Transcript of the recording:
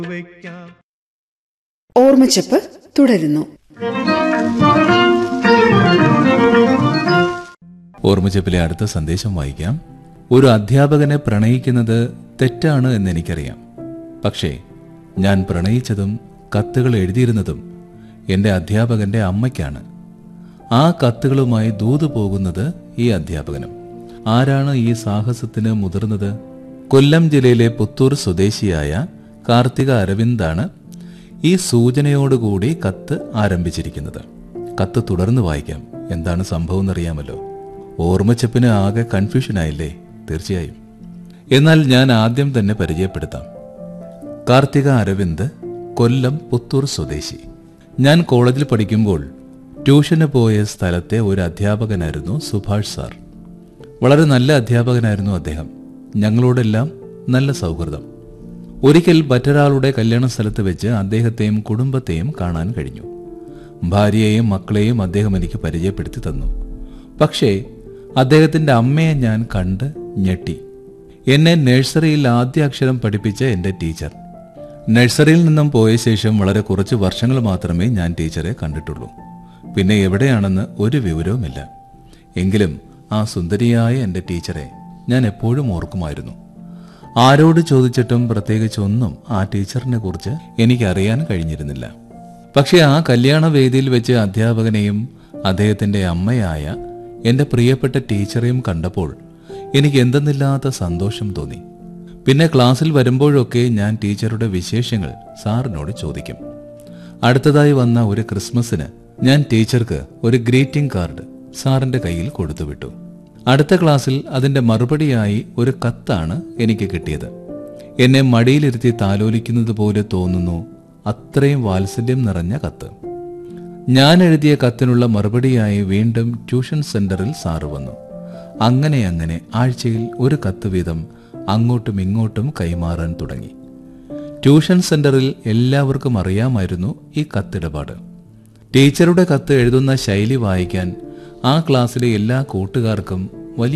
വയ്ക്കാം ഓർമ്മച്ചപ്പ് തുടരുന്നു ഓർമ്മച്ചപ്പിലെ അടുത്ത സന്ദേശം വായിക്കാം ഒരു അധ്യാപകനെ പ്രണയിക്കുന്നത് തെറ്റാണ് എന്ന് എനിക്കറിയാം പക്ഷേ ഞാൻ പ്രണയിച്ചതും കത്തുകൾ എഴുതിയിരുന്നതും എൻ്റെ അധ്യാപകന്റെ അമ്മയ്ക്കാണ് ആ കത്തുകളുമായി ദൂത് പോകുന്നത് ഈ അധ്യാപകനും ആരാണ് ഈ സാഹസത്തിന് മുതിർന്നത് കൊല്ലം ജില്ലയിലെ പുത്തൂർ സ്വദേശിയായ കാർത്തിക അരവിന്ദാണ് ഈ സൂചനയോടുകൂടി കത്ത് ആരംഭിച്ചിരിക്കുന്നത് കത്ത് തുടർന്ന് വായിക്കാം എന്താണ് സംഭവം എന്നറിയാമല്ലോ ഓർമ്മച്ചപ്പിന് ആകെ കൺഫ്യൂഷനായില്ലേ തീർച്ചയായും എന്നാൽ ഞാൻ ആദ്യം തന്നെ പരിചയപ്പെടുത്താം കാർത്തിക അരവിന്ദ് കൊല്ലം പുത്തൂർ സ്വദേശി ഞാൻ കോളേജിൽ പഠിക്കുമ്പോൾ ട്യൂഷന് പോയ സ്ഥലത്തെ ഒരു അധ്യാപകനായിരുന്നു സുഭാഷ് സാർ വളരെ നല്ല അധ്യാപകനായിരുന്നു അദ്ദേഹം ഞങ്ങളോടെല്ലാം നല്ല സൗഹൃദം ഒരിക്കൽ മറ്റൊരാളുടെ കല്യാണ സ്ഥലത്ത് വെച്ച് അദ്ദേഹത്തെയും കുടുംബത്തെയും കാണാൻ കഴിഞ്ഞു ഭാര്യയെയും മക്കളെയും അദ്ദേഹം എനിക്ക് പരിചയപ്പെടുത്തി തന്നു പക്ഷേ അദ്ദേഹത്തിന്റെ അമ്മയെ ഞാൻ കണ്ട് ഞെട്ടി എന്നെ നഴ്സറിയിൽ ആദ്യ അക്ഷരം പഠിപ്പിച്ച എന്റെ ടീച്ചർ നഴ്സറിയിൽ നിന്നും പോയ ശേഷം വളരെ കുറച്ച് വർഷങ്ങൾ മാത്രമേ ഞാൻ ടീച്ചറെ കണ്ടിട്ടുള്ളൂ പിന്നെ എവിടെയാണെന്ന് ഒരു വിവരവുമില്ല എങ്കിലും ആ സുന്ദരിയായ എന്റെ ടീച്ചറെ ഞാൻ എപ്പോഴും ഓർക്കുമായിരുന്നു ആരോട് ചോദിച്ചിട്ടും പ്രത്യേകിച്ച് ഒന്നും ആ ടീച്ചറിനെ കുറിച്ച് എനിക്കറിയാൻ കഴിഞ്ഞിരുന്നില്ല പക്ഷേ ആ കല്യാണ വേദിയിൽ വെച്ച് അധ്യാപകനെയും അദ്ദേഹത്തിന്റെ അമ്മയായ എന്റെ പ്രിയപ്പെട്ട ടീച്ചറെയും കണ്ടപ്പോൾ എനിക്ക് എന്തെന്നില്ലാത്ത സന്തോഷം തോന്നി പിന്നെ ക്ലാസ്സിൽ വരുമ്പോഴൊക്കെ ഞാൻ ടീച്ചറുടെ വിശേഷങ്ങൾ സാറിനോട് ചോദിക്കും അടുത്തതായി വന്ന ഒരു ക്രിസ്മസിന് ഞാൻ ടീച്ചർക്ക് ഒരു ഗ്രീറ്റിംഗ് കാർഡ് സാറിന്റെ കയ്യിൽ കൊടുത്തുവിട്ടു അടുത്ത ക്ലാസ്സിൽ അതിന്റെ മറുപടിയായി ഒരു കത്താണ് എനിക്ക് കിട്ടിയത് എന്നെ മടിയിലിരുത്തി താലോലിക്കുന്നത് പോലെ തോന്നുന്നു അത്രയും വാത്സല്യം നിറഞ്ഞ കത്ത് ഞാൻ എഴുതിയ കത്തിനുള്ള മറുപടിയായി വീണ്ടും ട്യൂഷൻ സെന്ററിൽ സാറ് വന്നു അങ്ങനെ അങ്ങനെ ആഴ്ചയിൽ ഒരു കത്ത് വീതം അങ്ങോട്ടും ഇങ്ങോട്ടും കൈമാറാൻ തുടങ്ങി ട്യൂഷൻ സെന്ററിൽ എല്ലാവർക്കും അറിയാമായിരുന്നു ഈ കത്തിടപാട് ടീച്ചറുടെ കത്ത് എഴുതുന്ന ശൈലി വായിക്കാൻ ആ ക്ലാസ്സിലെ എല്ലാ കൂട്ടുകാർക്കും